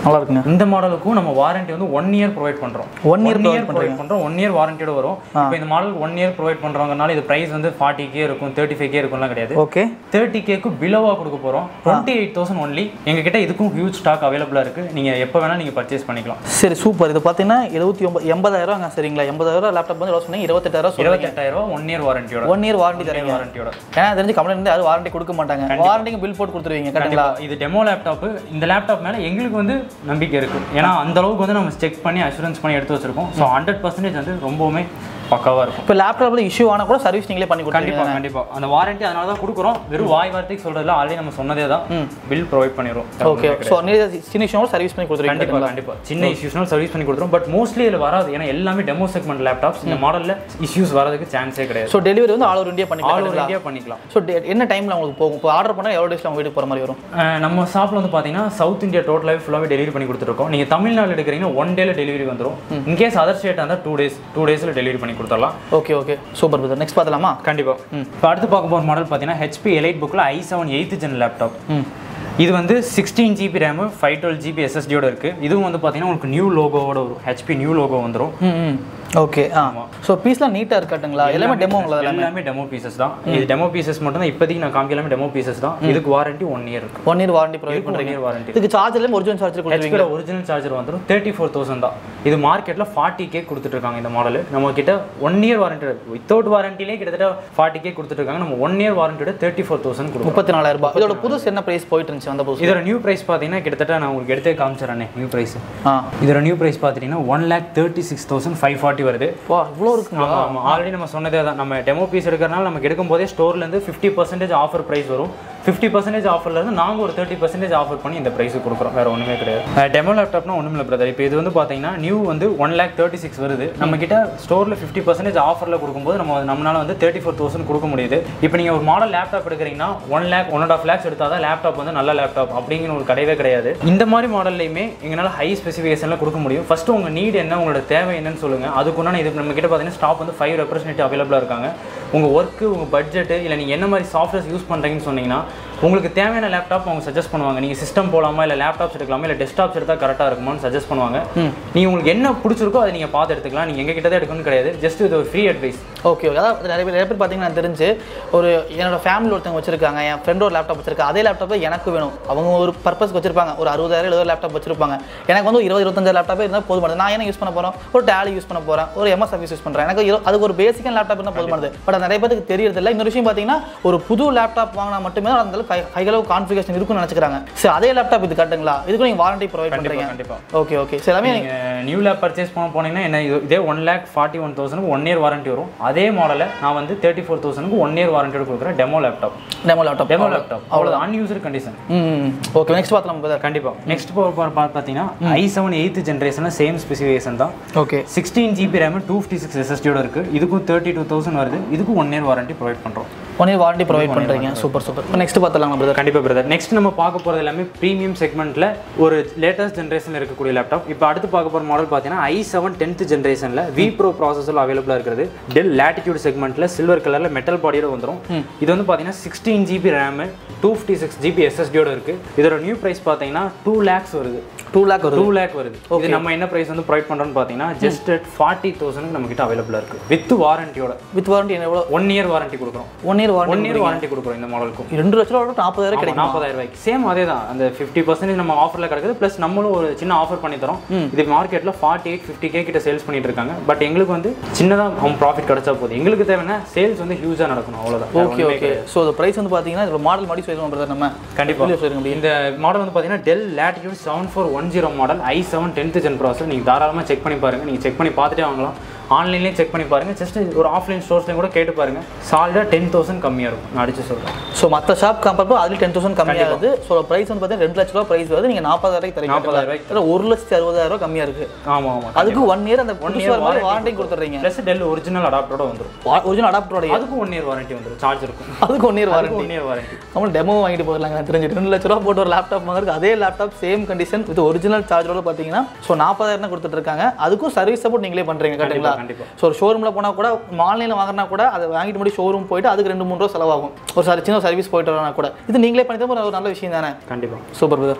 Speaker 2: நல்லா இருக்குங்க
Speaker 1: இந்த மாடலுக்கும் நம்ம வாரண்டி வந்து ஒன் இயர் ப்ரொவைட் பண்றோம்
Speaker 2: One year provide
Speaker 1: ப்ரொவைட் பண்றோம் ஒன் இயர் வாரண்டியோட வரும் இப்போ இந்த மாடல் ஒன் இயர் ப்ரொவைட் பண்றவங்கனால இது பிரைஸ் வந்து ஃபார்ட்டி கே இருக்கும் தேர்ட்டி ஃபைவ் கே இருக்கும்லாம் கிடையாது
Speaker 2: ஓகே
Speaker 1: தேர்ட்டி கேக்கு பிலோவா கொடுக்க போறோம் டுவெண்ட்டி எயிட் தௌசண்ட் ஒன்லி எங்க கிட்ட இதுக்கும் ஹியூஜ் ஸ்டாக் அவைலபிளா இருக்கு நீங்க எப்போ வேணா நீங்க பர்ச்சேஸ் பண்ணிக்கலாம்
Speaker 2: சரி சூப்பர் இது பார்த்தீங்கன்னா எழுபத்தி ஒன்பது எண்பதாயிரம் சரிங்களா எண்பதாயிரம் லேப்டாப் வந்து எவ்வளோ சொன்னீங்க இருபத்தெட்டாயிரம் சொல்லுங்க
Speaker 1: இருபத்தெட்டாயிரம் ரூபா ஒன் இயர் வாரண்டியோட
Speaker 2: ஒன் இயர் வாரண்டி தரீங்க
Speaker 1: வாரண்டியோட
Speaker 2: ஏன்னா தெரிஞ்சு கம்பெனி வந்து யாரும் வாரண்டி கொடுக்க மாட்டாங்க வாரண்டிக்கு பில் போட்டு கொடுத்துருவீங்க கரெக்டுங்களா
Speaker 1: கண்டிப்பா இது டெமோ லேப்டாப் இந்த லேப்டாப் மேல எங்களுக்கு வந்து நம்பிக்கை இருக்கு ஏன்னா அந்த அளவுக்கு வந்து நம்ம செக் பண்ணி அஷூரன்ஸ் பண்ணி எடுத்து வச்சிருக்கோம் ஸோ ஹண்ட்ரட் பர்சன்டேஜ் வந்து ரொம்பவுமே பக்காவா இருக்கும்
Speaker 2: இப்போ லேப்டாப்ல இஷ்யூ ஆனால் கூட சர்வீஸ் நீங்களே பண்ணி
Speaker 1: கண்டிப்பா
Speaker 2: கொடுத்துருவீங்க
Speaker 1: கண்டிப்பா அந்த வாரண்டி அதனால தான் கொடுக்குறோம் வெறும் வாய் வார்த்தைக்கு சொல்றதுல ஆல்ரெடி நம்ம சொன்னதே தான் பில் ப்ரொவைட் பண்ணிடுறோம்
Speaker 2: ஓகே ஸோ நீங்க சின்ன இஷ்யூ சர்வீஸ் பண்ணி கொடுத்துருவீங்க
Speaker 1: கண்டிப்பா கண்டிப்பா சின்ன இஷ்யூஸ்னாலும் சர்வீஸ் பண்ணி கொடுத்துரும் பட் மோஸ்ட்லி இதுல வராது ஏன்னா எல்லாமே டெமோ செக்மெண்ட் லேப்டாப்ஸ் இந்த மாடல்ல இஷ்யூஸ் வரதுக்கு சான்ஸே கிடையாது
Speaker 2: ஸோ டெலிவரி வந்து all over India
Speaker 1: all over
Speaker 2: பண்ணிக்கலாம்
Speaker 1: இந்தியா பண்ணிக்கலாம்
Speaker 2: ஸோ என்ன டைமில் உங்களுக்கு போகும் இப்போ ஆர்டர் பண்ணால் எவ்வளோ டேஸில் உங்கள் வீட்டுக்கு போகிற மாதிரி வரும்
Speaker 1: அஹ் நம்ம ஷாப்ல வந்து பாத்தீங்கன்னா சவுத் இந்தியா டோட்டலாகவே ஃபுல்லாகவே டெலிவரி பண்ணி கொடுத்துருக்கோம் நீங்க தமிழ்நாடு எடுக்கிறீங்கன்னா ஒன் டேல டெலிவரி வந்துரும் இன்கேஸ் அதர் ஸ்டேட் இருந்தால் டூ டேஸ் டூ டேஸ்ல டெலிவரி பண்ணி கொடுத்துடலாம்
Speaker 2: okay okay super brother next பார்த்தலாமா
Speaker 1: கண்டிப்பா இப்போ அடுத்து பார்க்க போகிற மாடல் பார்த்தீங்கன்னா ஹெச்பி எலைட் புக்கில் i seven eighth gen laptop
Speaker 2: ம்
Speaker 1: இது வந்து sixteen GB RAM five twelve GB எஸ்எஸ்டியோட இருக்கு இதுவும் வந்து பார்த்தீங்கன்னா உங்களுக்கு நியூ லோகோவோட வரும் ஹெச்பி நியூ லோகோ வந்துடும்
Speaker 2: ம் ம் ஓகே ஆ ஸோ பீஸ்லாம் நீட்டாக இருக்கட்டுங்களா எல்லாமே டெமோ உங்களது எல்லாமே
Speaker 1: எல்லாமே டெமோ பீசஸ் தான் இது டெமோ பீசஸ் மட்டும் தான் இப்போதைக்கு நான் காமிக்க எல்லாமே டெமோ பீசஸ் தான் இதுக்கு வாரண்டி ஒன் இயர் இருக்கு
Speaker 2: one year warranty provide
Speaker 1: one
Speaker 2: பண்ணுறீங்க
Speaker 1: இயர் வாரண்டி
Speaker 2: இதுக்கு சார்ஜர்லேயும் ஒரிஜினல் சார்ஜர் கொடுத்துருவீங்க
Speaker 1: ஹெச்பியோட ஒரிஜினல் சார்ஜர் வந்துடும் தேர்ட்டி ஃபோர் தௌசண்ட் தான் இது மார்க்கெட்டில் ஃபார்ட்டி கே கொடுத்துட்டு இருக்காங்க இந்த மாடல் நம்ம கிட்ட ஒன் இயர் வாரண்டி வித்தவுட் வாரண்டிலே கிட்டத்தட்ட ஃபார்ட்டி கே கொடுத்துட்டு இருக்காங்க நம்ம ஒன் இயர் வாரண்டியோட தேர்ட்டி ஃபோர் தௌசண்ட் கொடுக்கும்
Speaker 2: முப்பத்தி நாலாயிரம் ரூபாய் இதோட புதுசு என்ன ப்ரைஸ் போயிட்டு இருந்துச்சு வந்த புதுசு
Speaker 1: இதோட நியூ பிரைஸ் பார்த்தீங்கன்னா கிட்டத்தட்ட நான் உங்களுக்கு எடுத்தே காமிச்சிடறேன் நியூ பிரைஸ்
Speaker 2: ஆ
Speaker 1: இதோட நியூ பிரைஸ் பார்த்துட்டீங்கன்னா one lakh thirty six thousand five forty வருது
Speaker 2: வா இவ்வளோ இருக்குங்களா
Speaker 1: ஆமாம் ஆமாம் ஆல்ரெடி நம்ம சொன்னதே தான் நம்ம டெமோ பீஸ் எடுக்கிறனால நமக்கு எடுக்கும் போதே ஸ்டோர்லேருந்து ஃபிஃப்டி பர்சன்டேஜ் ஆஃபர் ப்ரைஸ் வரும் ஃபிஃப்டி பர்சன்டேஜ் ஆஃபர்லேருந்து நாங்கள் ஒரு தேர்ட்டி பர்சன்டேஜ் ஆஃபர் பண்ணி இந்த ப்ரைஸுக்கு கொடுக்குறோம் வேறு ஒன்றுமே கிடையாது டெமோ லேப்டாப்னா ஒன்றும் இல்லை பிரதர் இப்போ இது வந்து பார்த்தீங்கன்னா நியூ வந்து ஒன் லேக் தேர்ட்டி சிக்ஸ் வருது நம்ம கிட்ட ஸ்டோரில் ஃபிஃப்டி பர்சன்டேஜ் ஆஃபரில் கொடுக்கும்போது நம்ம நம்மளால வந்து தேர்ட்டி ஃபோர் தௌசண்ட் கொடுக்க முடியுது இப்போ நீங்கள் ஒரு மாடல் லேப்டாப் எடுக்கிறீங்கன்னா one lakh one and half lakhs எடுத்தால் தான் லேப்டாப் வந்து நல்ல லேப்டாப் அப்படிங்கிற ஒரு கிடையவே கிடையாது இந்த மாதிரி மாடல்லையுமே எங்களால் ஹை ஸ்பெசிஃபிகேஷனில் கொடுக்க முடியும் ஃபர்ஸ்ட் உங்கள் நீட் என்ன உங்களோட தேவை என்னன்னு சொல்லுங்கள் அதுக்குண்டான இது நம்ம கிட்ட பார்த்தீங்கன்னா ஸ்டாப் வந்து ஃபைவ் ரெப்ரஸன்டேட்டிவ் அவைலபிளாக இருக்காங்க உங்கள் ஒர்க்கு உங்கள் பட்ஜெட்டு இல்லை நீங்கள் என்ன மாதிரி சாஃப்ட்வேர்ஸ் யூஸ் பண்ணுறீங்கன்னு சொன்னீங்கன்னா உங்களுக்கு தேவையான லேப்டாப் அவங்க சஜஸ்ட் பண்ணுவாங்க நீங்கள் சிஸ்டம் போலாமா இல்லை லேப்டாப்ஸ் எடுக்கலாமா இல்லை டெஸ்க்டாப்ஸ் எடுத்தால் கரெக்டாக இருக்குமான்னு சஜஸ்ட் பண்ணுவாங்க நீங்கள் உங்களுக்கு என்ன பிடிச்சிருக்கோ அதை நீங்கள் பார்த்து எடுத்துக்கலாம் நீங்கள் எங்கள் கிட்ட தான் எடுக்கணும்னு கிடையாது ஜஸ்ட் இது ஒரு ஃப்ரீ அட்வைஸ்
Speaker 2: ஓகே ஓகே அதாவது நிறைய பேர் நிறைய பேர் பார்த்தீங்கன்னா எனக்கு தெரிஞ்சு ஒரு என்னோட ஃபேமிலி ஒருத்தவங்க வச்சிருக்காங்க என் ஃப்ரெண்ட் ஒரு லேப்டாப் வச்சிருக்காங்க அதே லேப்டாப் எனக்கு வேணும் அவங்க ஒரு பர்பஸ்க்கு வச்சிருப்பாங்க ஒரு அறுபதாயிரம் எழுபது லேப்டாப் வச்சிருப்பாங்க எனக்கு வந்து ஒரு இருபது இருபத்தஞ்சாயிரம் லேப்டாப் இருந்தால் போதுமானது நான் என்ன யூஸ் பண்ண போகிறோம் ஒரு டேலி யூஸ் பண்ண போகிறேன் ஒரு எம்எஸ் ஆஃபீஸ் யூஸ் பண்ணுறேன் எனக்கு இரு- அதுக்கு ஒரு பேசிக்கான லேப்டாப் இருந்தால் போதுமானது பட் நிறைய பேருக்கு தெரியறது இல்லை இன்னொரு விஷயம் பார்த்தீங்கன்னா ஒரு புது லேப்டாப் வாங்கினா மட்டுமே தான் அந்த ஹை அளவு கான்ஃபிகேஷன் இருக்கும்னு நினச்சிக்கிறாங்க சரி அதே லேப்டாப் இது கட்டுங்களா இதுக்கு நீங்கள் வாரண்டி ப்ரொவைட் பண்ணுறீங்க
Speaker 1: கண்டிப்பாக
Speaker 2: ஓகே ஓகே சரி எல்லாமே
Speaker 1: நீங்கள் நியூ லேப் பர்ச்சேஸ் பண்ண போனீங்கன்னா என்ன இது இதே ஒன் லேக் ஃபார்ட்டி ஒன் தௌசண்ட்க்கு ஒன் இயர் வாரண்டி வரும் அதே மாடலை நான் வந்து தேர்ட்டி ஃபோர் தௌசண்ட்க்கு ஒன் இயர் வாரண்டியோட கொடுக்குறேன் demo laptop
Speaker 2: demo laptop
Speaker 1: demo laptop அவ்வளோ அன்யூசர் கண்டிஷன்
Speaker 2: ம் ஓகே நெக்ஸ்ட் பார்த்தலாம் brother.
Speaker 1: கண்டிப்பா நெக்ஸ்ட் பார்த்தீங்கன்னா ஐ செவன் எயித்து ஜென்ரேஷனில் சேம் ஸ்பெசிஃபிகேஷன் தான்
Speaker 2: okay
Speaker 1: sixteen GB RAM two fifty six எஸ்எஸ்டியோட இருக்கு இதுக்கும் தேர்ட்டி டூ தௌசண்ட் வருது இதுக்கும் ஒன் இயர் வாரண்டி ப்ரொவைட் பண்ணுறோம்
Speaker 2: ஒன் இயர் வாரண்டி ப்ரொவைட் பண்ணுறீங்க சூப்பர் சூப்பர் நெக்ஸ்ட் பார்த்தலாம் பிரதர்
Speaker 1: கண்டிப்பா பிரதர் நெக்ஸ்ட் நம்ம பார்க்க போறது எல்லாமே ப்ரீமியம் செக்மெண்ட்ல ஒரு லேட்டஸ்ட் ஜென்ரேஷன்ல இருக்கக்கூடிய லேப்டாப் இப்போ அடுத்து பார்க்க போற மாடல் பார்த்தீங்கன்னா ஐ செவன் டென்த் ஜென்ரேஷன்ல வி ப்ரோ ப்ராசஸர் அவைலபிளா இருக்கிறது டெல் லேட்டிடியூட் செக்மெண்ட்ல சில்வர் கலர்ல மெட்டல் பாடியோட வந்துரும் இது வந்து பார்த்தீங்கன்னா sixteen GB RAM two fifty six GB எஸ்எஸ்டியோட இருக்கு இதோட நியூ பிரைஸ் பார்த்தீங்கன்னா டூ லேக்ஸ் வருது
Speaker 2: டூ லேக் வருது
Speaker 1: டூ லேக் வருது இது நம்ம என்ன பிரைஸ் வந்து ப்ரொவைட் பண்றோம்னு பார்த்தீங்கன்னா ஜஸ்ட் ஃபார்ட்டி தௌசண்ட் நம்ம கிட்ட அவைலபிளா இருக்கு வித் வாரண்டியோட
Speaker 2: வித் வாரண்டி எவ்வளோ
Speaker 1: ஒன் இயர் வாரண்டி கொடுக்குறோம்
Speaker 2: one year warranty
Speaker 1: one year warranty கொடுக்குறோம் இந்த மாடலுக்கும்
Speaker 2: ரெண்டு லட்ச ரூபா நாற்பதாயிரம் கிடைக்கும்
Speaker 1: நாற்பதாயிரம் ரூபாய்க்கு சேம் அதே தான் அந்த ஃபிஃப்டி பர்சன்டேஜ் நம்ம ஆஃபரில் கிடக்குது ப்ளஸ் நம்மளும் ஒரு சின்ன ஆஃபர் பண்ணி தரோம் இது மார்க்கெட்டில் ஃபார்ட்டி எயிட் ஃபிஃப்டி கே கிட்ட சேல்ஸ் பண்ணிட்டு இருக்காங்க பட் எங்களுக்கு வந்து சின்னதாக அவங்க ப்ராஃபிட் கிடைச்சா போதும் எங்களுக்கு தேவைன்னா சேல்ஸ் வந்து ஹியூஜாக நடக்கணும் அவ்வளோதான்
Speaker 2: ஓகே ஓகே ஸோ இந்த ப்ரைஸ் வந்து பார்த்தீங்கன்னா இதோட மாடல் மாதிரி சொல்லுவோம் பிரதர் நம்ம
Speaker 1: கண்டிப்பா
Speaker 2: வெளியே சொல்லுங்க முடியும்
Speaker 1: இந்த மாடல் வந்து பார்த்தீங்கன்னா Dell Latitude seven four one zero model I seven tenth gen processor நீங்கள் தாராளமாக செக் பண்ணி பாருங்க நீங்கள் செக் பண்ணி பார்த்துட்டே வாங்கலாம் ஆன்லைன்லேயும் செக் பண்ணி பாருங்க ஜஸ்ட் ஒரு ஆஃப்லைன் ஸ்டோர்ஸ்லையும் கூட கேட்டு பாருங்க சால்டாக டென் தௌசண்ட் கம்மியாக இருக்கும் நான் அடிச்சு சொல்கிறேன்
Speaker 2: ஸோ மற்ற ஷாப் கம்பேர் பண்ணி அதில் டென் தௌசண்ட் கம்மியாகுது ஸோ ப்ரைஸ் வந்து பார்த்தீங்கன்னா ரெண்டு லட்ச ரூபா ப்ரைஸ் வருது நீங்கள் நாற்பதாயிரம் தரீங்க
Speaker 1: நாற்பதாயிரம் ரூபாய்க்கு
Speaker 2: அதில் ஒரு லட்சத்தி அறுபதாயிரம் ரூபா கம்மியாக இருக்குது
Speaker 1: ஆமாம் ஆமாம்
Speaker 2: அதுக்கு ஒன் இயர் அந்த one
Speaker 1: year
Speaker 2: year
Speaker 1: warranty
Speaker 2: warranty கொடுத்துட்றீங்க
Speaker 1: ப்ளஸ் டெல் ஒரிஜினல் அடாப்டரோட வந்துடும்
Speaker 2: ஒரிஜினல் அடாப்டரோட
Speaker 1: அதுக்கும் ஒன் இயர் வாரண்டி வந்துடும் சார்ஜ் இருக்கும்
Speaker 2: அதுக்கு one year warranty
Speaker 1: one year warranty
Speaker 2: நம்ம டெமோ வாங்கிட்டு போயிடலாங்க எனக்கு தெரிஞ்சு ரெண்டு லட்ச ரூபா போட்டு ஒரு லேப்டாப் வாங்குறதுக்கு அதே laptop same condition with original சார்ஜரோட பார்த்தீங்கன்னா ஸோ நாற்பதாயிரம் தான் கொடுத்துட்டு இருக்காங்க அதுக்கும் சர்வீஸ் சப்போர்ட் நீங்களே பண்ணுறீங்க கரெக்டுங்களா
Speaker 1: கண்டிப்பா
Speaker 2: ஸோ ஒரு ஷோரூமில் போனால் கூட ஆன்லைனில் வாங்கினா கூட அதை வாங்கிட்டு முடி ஷோரூம் போயிட்டு அதுக்கு ரெண்டு மூணு ரூபா செலவாகும் ஒரு சாரி சின்ன சர்வீஸ் போயிட்டு வரனா கூட இது நீங்களே பண்ணி தான் ஒரு நல்ல விஷயம் தானே
Speaker 1: கண்டிப்பா
Speaker 2: சூப்பர் பிரதர்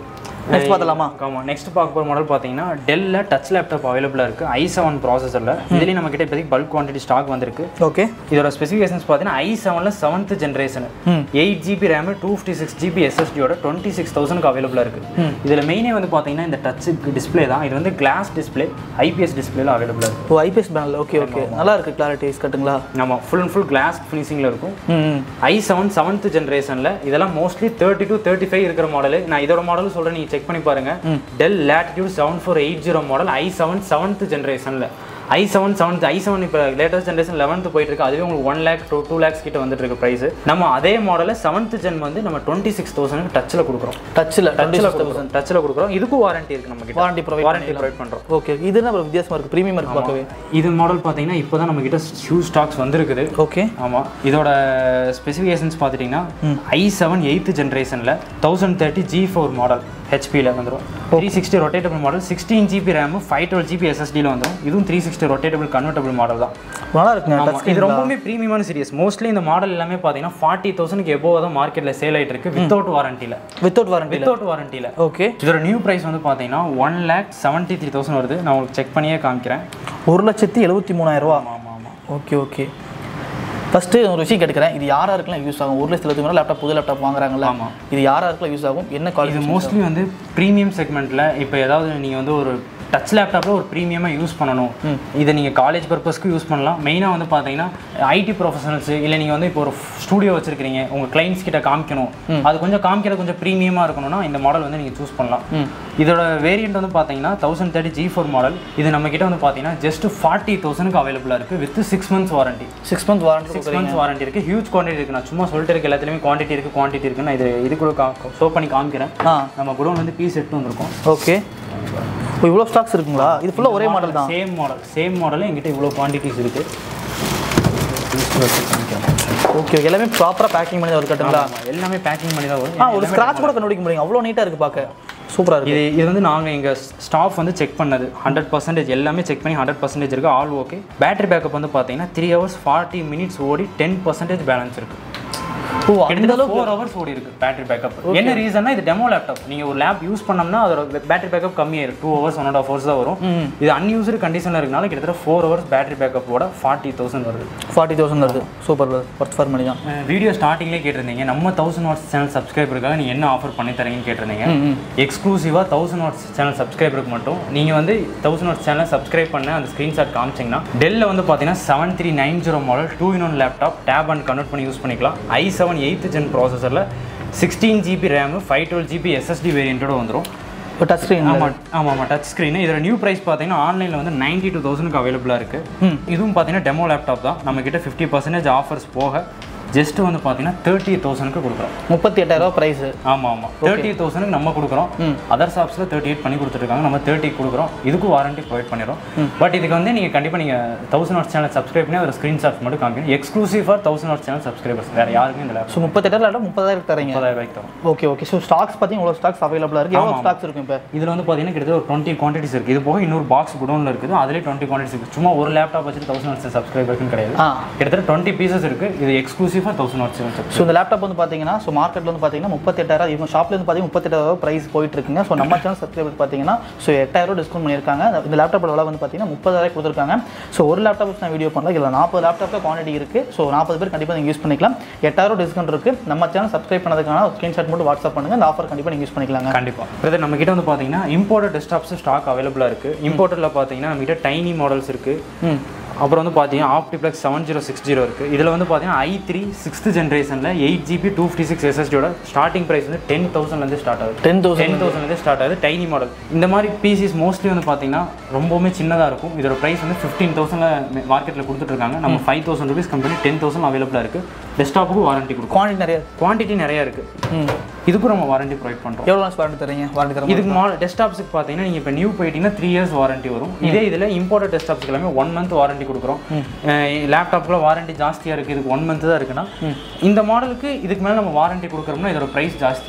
Speaker 2: நெக்ஸ்ட் பார்த்தலாமா
Speaker 1: ஆமாம் நெக்ஸ்ட் பார்க்க போகிற மாடல் பார்த்தீங்கன்னா டெல்ல டச் லேப்டாப் அவைலபிளாக இருக்குது ஐ செவன் ப்ராசஸரில் இதுலேயும் நம்ம கிட்ட இப்போதைக்கு பல்க் குவான்டிட்டி ஸ்டாக் வந்திருக்கு
Speaker 2: ஓகே
Speaker 1: இதோட ஸ்பெசிஃபிகேஷன்ஸ் பார்த்தீங்கன்னா ஐ செவனில் seventh generation eight GB RAM two fifty six GB எஸ்எஸ்டியோட டுவெண்ட்டி சிக்ஸ் தௌசண்ட்க்கு அவைலபிளாக இருக்குது இதில் மெயினே வந்து பார்த்தீங்கன்னா இந்த டச்சுக்கு டிஸ்ப்ளே தான் இது வந்து கிளாஸ் டிஸ்ப்ளே ஐபிஎஸ் டிஸ்பிளேல அவைலபிளாக இருக்குது
Speaker 2: oh IPS panel okay okay நல்லா இருக்கு கிளாரிட்டி கட்டுங்களா
Speaker 1: நம்ம ஃபுல் அண்ட் ஃபுல் கிளாஸ் ஃபினிஷிங்கில் இருக்கும்
Speaker 2: ம்
Speaker 1: ஐ செவன் செவன்த் ஜென்ரேஷனில் இதெல்லாம் mostly thirty to thirty five இருக்கிற மாடல் நான் இதோட மாடல் சொல்கிறேன் நீங்கள் செக் பண்ணி பாருங்க Dell Latitude seven four eight zero model I seven seventh ஜென்ரேஷனில் I seven seventh I seven இப்போ லேட்டஸ்ட் ஜென்ரேஷன் லெவன்த் போயிட்டு இருக்கு அதுவே உங்களுக்கு one lakh to two lakhs கிட்ட வந்துட்டு இருக்கு ப்ரைஸ் நம்ம அதே மாடலில் செவன்த் ஜென் வந்து நம்ம டுவெண்ட்டி சிக்ஸ் தௌசண்ட் டச்சில் கொடுக்குறோம்
Speaker 2: டச்சில்
Speaker 1: டச்சில் கொடுக்குறோம் டச்சில் கொடுக்குறோம் இதுக்கும் வாரண்டி இருக்கு நம்ம கிட்ட
Speaker 2: வாரண்டி ப்ரொவைட்
Speaker 1: வாரண்டி ப்ரொவைட் பண்ணுறோம்
Speaker 2: ஓகே இது என்ன வித்தியாசமா இருக்கு ப்ரீமியம் இருக்கு பார்க்கவே
Speaker 1: இது மாடல் பார்த்தீங்கன்னா இப்போ தான் நம்ம கிட்ட ஷூ ஸ்டாக்ஸ் வந்திருக்குது
Speaker 2: ஓகே
Speaker 1: ஆமாம் இதோட ஸ்பெசிஃபிகேஷன்ஸ் பார்த்துட்டிங்கன்னா ஐ செவன் எயித்து ஜென்ரேஷனில் thousand thirty G four model ஹெச்பியில் வந்துடும் three sixty rotatable model sixteen GB RAM five twelve GB எஸ்எஸ்டியில் வந்துடும் இதுவும் three sixty rotatable convertible model தான்
Speaker 2: நல்லா இருக்குங்க
Speaker 1: ஆமா,
Speaker 2: டச்
Speaker 1: இது ரொம்பவுமே ப்ரீமியமான சீரியஸ் மோஸ்ட்லி இந்த மாடல் எல்லாமே பார்த்தீங்கன்னா ஃபார்ட்டி தௌசண்ட்க்கு எபோவ் தான் மார்க்கெட்டில் சேல் ஆகிட்டு இருக்கு வித்தவுட் வாரண்டியில்
Speaker 2: வித்தவுட் வாரண்டி
Speaker 1: வித்தவுட் வாரண்டியில்
Speaker 2: ஓகே
Speaker 1: இதோட நியூ ப்ரைஸ் வந்து பார்த்தீங்கன்னா one lakh seventy three thousand வருது நான் உங்களுக்கு செக் பண்ணியே காமிக்கிறேன்
Speaker 2: ஒரு லட்சத்தி எழுபத்தி மூணாயிரம் ரூபா
Speaker 1: ஆமாம் ஆமாம்
Speaker 2: ஓகே ஓகே ஃபஸ்ட்டு ஒரு விஷயம் கேட்குறேன் இது யார் யாருக்கெல்லாம் யூஸ் ஆகும் ஒரு லட்சத்தி எழுபத்தி லேப்டாப் புது லேப்டாப் வாங்குறாங்கல்ல
Speaker 1: ஆமா.
Speaker 2: இது யார் யாருக்கெல்லாம் யூஸ் ஆகும் என்ன
Speaker 1: இது
Speaker 2: குவாலிட்டி
Speaker 1: மோஸ்ட்லி வந்து ப்ரீமியம் செக்மெண்ட்டில் இப்போ ஏதாவது நீங்கள் வந்து ஒரு டச் லேப்டாப்பில் ஒரு ப்ரீமியமாக யூஸ் பண்ணணும் இதை நீங்கள் காலேஜ் பர்பஸ்க்கு யூஸ் பண்ணலாம் மெயினாக வந்து பார்த்தீங்கன்னா ஐடி ப்ரொஃபஷனல்ஸ் இல்லை நீங்கள் வந்து இப்போ ஒரு ஸ்டூடியோ வச்சிருக்கீங்க உங்கள் கிளைண்ட்ஸ் கிட்ட காமிக்கணும் அது கொஞ்சம் காமிக்கிறது கொஞ்சம் ப்ரீமியமாக இருக்கணும்னா இந்த மாடல் வந்து நீங்கள் சூஸ் பண்ணலாம் இதோட வேரியண்ட் வந்து பார்த்தீங்கன்னா thousand thirty G four model இது நம்ம கிட்ட வந்து பார்த்தீங்கன்னா ஜஸ்ட் ஃபார்ட்டி தௌசண்ட்க்கு அவைலபிளாக இருக்குது with six months warranty
Speaker 2: six month warranty
Speaker 1: six months warranty இருக்குது ஹியூஜ் குவான்டிட்டி இருக்குது நான் சும்மா சொல்லிட்டு இருக்க எல்லாத்துலேயுமே குவான்டிட்டி இருக்குது குவான்டிட்டி இருக்குது நான் இது இது கூட ஷோ பண்ணி காமிக்கிறேன்
Speaker 2: ஆ
Speaker 1: நம்ம குடோன் வந்து பீஸ் எடுத்து வந்திருக்கோம்
Speaker 2: ஓகே இப்போ இவ்வளோ ஸ்டாக்ஸ் இருக்குங்களா இது ஃபுல்லாக ஒரே மாடல் தான்
Speaker 1: சேம் மாடல் சேம் மாடல் எங்கிட்ட இவ்வளோ குவான்டிட்டிஸ் இருக்கு
Speaker 2: ஓகே ஓகே எல்லாமே ப்ராப்பராக பேக்கிங் பண்ணி தான் இருக்கட்டுங்களா
Speaker 1: ஆமா, எல்லாமே பேக்கிங் பண்ணி தான் வரும்
Speaker 2: ஆ ஒரு ஸ்க்ராட்ச் கூட கண்டுபிடிக்க முடியும் அவ்வளோ நீட்டாக இருக்குது பார்க்க சூப்பராக இருக்கு
Speaker 1: இது இது வந்து நாங்கள் எங்கள் ஸ்டாஃப் வந்து செக் பண்ணது ஹண்ட்ரட் பர்சன்டேஜ் எல்லாமே செக் பண்ணி ஹண்ட்ரட் பர்சன்டேஜ் இருக்குது ஆல் ஓகே பேட்டரி பேக்கப் வந்து பார்த்தீங்கன்னா த்ரீ ஹவர்ஸ் ஃபார்ட்டி மினிட்ஸ் ஓடி டென் பர்சன்டேஜ் பேலன்ஸ் இருக்குது
Speaker 2: ஓ அந்த
Speaker 1: கிட்டத்தட்ட ஃபோர் ஹவர்ஸ் ஓடி இருக்கு பேட்டரி பேக்கப் என்ன ரீசன்னா இது டெமோ லேப்டாப் நீங்க ஒரு லேப் யூஸ் பண்ணோம்னா அதோட பேட்டரி பேக்கப் கம்மியாயிரும் two hours one and half hours தான் வரும் இது அன்யூஸ்டு கண்டிஷனில் இருக்கனால கிட்டத்தட்ட ஃபோர் ஹவர்ஸ் பேட்டரி பேக்கப்போட ஃபார்ட்டி தௌசண்ட் வருது
Speaker 2: ஃபார்ட்டி தௌசண்ட் வருது சூப்பர் ஒர்த் ஃபார் மணி தான்
Speaker 1: வீடியோ ஸ்டார்டிங்லேயே கேட்டிருந்தீங்க நம்ம தௌசண்ட் வாட்ஸ் சேனல் சப்ஸ்கிரைபருக்காக நீங்கள் என்ன ஆஃபர் பண்ணி தரீங்கன்னு கேட்டிருந்தீங்க எக்ஸ்க்ளூசிவாக தௌசண்ட் வாட்ஸ் சேனல் சப்ஸ்கிரைபருக்கு மட்டும் நீங்கள் வந்து தௌசண்ட் வாட்ஸ் சேனல் சப்ஸ்கிரைப் பண்ண அந்த ஸ்க்ரீன்ஷாட் காமிச்சிங்கன்னா டெல்லில் வந்து பார்த்தீங்கன்னா seven three nine zero model two in one laptop tab and convert பண்ணி யூஸ் பண்ணிக்கலாம் ஐ செவன் எயித்து ஜென் ப்ராசஸரில் sixteen GB RAM five twelve GB SSD வேரியண்ட்டோட வந்துடும்
Speaker 2: இப்போ டச் ஸ்க்ரீன்
Speaker 1: ஆமாம் ஆமாம் ஆமாம் டச் ஸ்க்ரீன் இதோட நியூ ப்ரைஸ் பார்த்தீங்கன்னா ஆன்லைனில் வந்து நைன்டி டூ தௌசண்ட்க்கு அவைலபிளாக இருக்குது இதுவும் பார்த்தீங்கன்னா டெமோ லேப்டாப் தான் நம்ம கிட்ட ஃபிஃப்டி பர்சன்டேஜ் ஆஃபர்ஸ் போக ஜஸ்ட் வந்து பார்த்தீங்கன்னா தேர்ட்டி தௌசண்ட்க்கு கொடுக்குறோம்
Speaker 2: முப்பத்தி எட்டாயிரம் ப்ரைஸு
Speaker 1: ஆமாம் ஆமாம் தேர்ட்டி தௌசண்ட்க்கு நம்ம கொடுக்குறோம் அதர் ஷாப்ஸில் தேர்ட்டி எயிட் பண்ணி கொடுத்துருக்காங்க நம்ம தேர்ட்டி கொடுக்குறோம் இதுக்கும் வாரண்டி ப்ரொவைட் பண்ணிடுறோம் பட் இதுக்கு வந்து நீங்கள் கண்டிப்பாக நீங்கள் தௌசண்ட் வாட்ஸ் சேனல் சப்ஸ்கிரைப் பண்ணி ஒரு ஸ்க்ரீன்ஷாட் மட்டும் காமிக்கணும் எக்ஸ்க்ளூசிவாக தௌசண்ட் வாட்ஸ் சேனல் சப்ஸ்கிரைபர்ஸ் வேறு யாருக்கும் இந்த லேப்டாப்
Speaker 2: ஸோ முப்பத்தெட்டாயிரம் முப்பதாயிரம் தரீங்க
Speaker 1: முப்பதாயிரம் ரூபாய்க்கு தரும்
Speaker 2: ஓகே ஓகே ஸோ ஸ்டாக்ஸ் பார்த்தீங்கன்னா இவ்வளோ ஸ்டாக்ஸ் அவைலபிளாக இருக்குது எவ்வளோ ஸ்டாக்ஸ் இருக்கும் இப்போ
Speaker 1: இதில் வந்து பார்த்தீங்கன்னா கிட்டத்தட்ட ஒரு டுவெண்ட்டி குவான்டிட்டிஸ் இருக்குது இது போக இன்னொரு பாக்ஸ் குடோனில் இருக்குது அதிலே டுவெண்ட்டி குவான்டிட்டிஸ் இருக்குது சும்மா ஒரு லேப்டாப் வச்சுட்டு தௌசண்ட் வாட்ஸ் சப்ஸ்கிரைபர்ஸ்னு கிடையாது
Speaker 2: ஆ
Speaker 1: கிட்டத்தட்ட டுவெண்ட்டி பீசஸ் இருக்குது இது எக்ஸ்க்ளூசிவாக தௌசண்ட் வாட்ஸ்
Speaker 2: ஸோ இந்த லேப்டாப் வந்து பார்த்தீங்கன்னா ஸோ மார்க்கெட்டில் வந்து பார்த்தீங்கன்னா முப்பத்தெட்டாயிரம் இவங்க ஷாப்ல வந்து பார்த்தீங்கன்னா முப்பத்தெட்டாயிரம் ப்ரைஸ் போயிட்டு இருக்குங்க ஸோ நம்ம சேனல் சப்ஸ்கிரைபர் பார்த்தீங்கன்னா ஸோ எட்டாயிரம் டிஸ்கவுண்ட் பண்ணியிருக்காங்க இந்த லேப்டாப்போட விலை வந்து பார்த்தீங்கன்னா முப்பதாயிரம் கொடுத்துருக்காங்க ஸோ ஒரு லேப்டாப் நான் வீடியோ பண்ணல இதில் நாற்பது லேப்டாப்பில் குவான்டிட்டி இருக்குது ஸோ நாற்பது பேர் கண்டிப்பாக நீங்கள் யூஸ் பண்ணிக்கலாம் எட்டாயிரம் டிஸ்கவுண்ட் இருக்குது நம்ம சேனல் சப்ஸ்கிரைப் பண்ணதுக்கான ஸ்க்ரீன்ஷாட் மட்டும் வாட்ஸ்அப் பண்ணுங்கள் இந்த ஆஃபர் கண்டிப்பாக நீங்கள் யூஸ் பண்ணிக்கலாங்க
Speaker 1: கண்டிப்பாக பிரதர் நம்ம கிட்ட வந்து பார்த்தீங்கன்னா இம்போர்ட்டட் டெஸ்க்டாப்ஸ் ஸ்டாக் அவைலபிளாக இருக்குது இம்போர்ட்டடில் பார்த்தீங்கன்னா நம்ம கிட்ட டைனி மாடல்ஸ் இருக்குது
Speaker 2: ம்
Speaker 1: அப்புறம் வந்து பார்த்தீங்கன்னா OptiPlex seven zero six zero இருக்குது இதில் வந்து பார்த்தீங்கன்னா ஐ த்ரீ சிக்ஸ்த் ஜென்ரேஷனில் eight GB two fifty six எஸ்எஸ்டியோட ஸ்டார்டிங் ப்ரைஸ் வந்து டென் தௌசண்ட்லேருந்து ஸ்டார்ட் ஆகுது
Speaker 2: டென் தௌசண்ட்
Speaker 1: டென் தௌசண்ட்லேருந்து ஸ்டார்ட் ஆகுது டைனி மாடல் இந்த மாதிரி பிசிஸ் மோஸ்ட்லி வந்து பார்த்தீங்கன்னா ரொம்பவுமே சின்னதாக இருக்கும் இதோட ப்ரைஸ் வந்து ஃபிஃப்டீன் தௌசண்டில் மார்க்கெட்டில் கொடுத்துட்ருக்காங்க நம்ம five thousand rupees company ten thousand அவைலபிளாக இருக்குது டெஸ்க்டாப்புக்கு வாரண்டி கொடுக்கும்
Speaker 2: குவான்டிட்டி நிறைய
Speaker 1: குவான்டிட்டி நிறையா இருக்குது
Speaker 2: ம்
Speaker 1: இதுக்கும் நம்ம வாரண்டி ப்ரொவைட் பண்ணுறோம்
Speaker 2: எவ்வளோ நாள் வாரண்டி தரீங்க வாரண்டி தர
Speaker 1: இதுக்கு மா டெஸ்க்டாப்ஸுக்கு பார்த்தீங்கன்னா நீங்கள் இப்போ நியூ போயிட்டீங்கன்னா த்ரீ இயர்ஸ் வாரண்டி வரும் இதே இதில் இம்போர்ட்டட் டெஸ்க்டாப்ஸ்க்கு எல்லாமே ஒன் மந்த் வாரண்டி கொடுக்குறோம் லேப்டாப்க்குள்ள வாரண்டி ஜாஸ்தியாக இருக்குது இதுக்கு ஒன் மந்த் தான் இருக்குன்னா இந்த மாடலுக்கு இதுக்கு மேலே நம்ம வாரண்டி கொடுக்குறோம்னா இதோட ப்ரைஸ் ஜாஸ்தியாயிரும்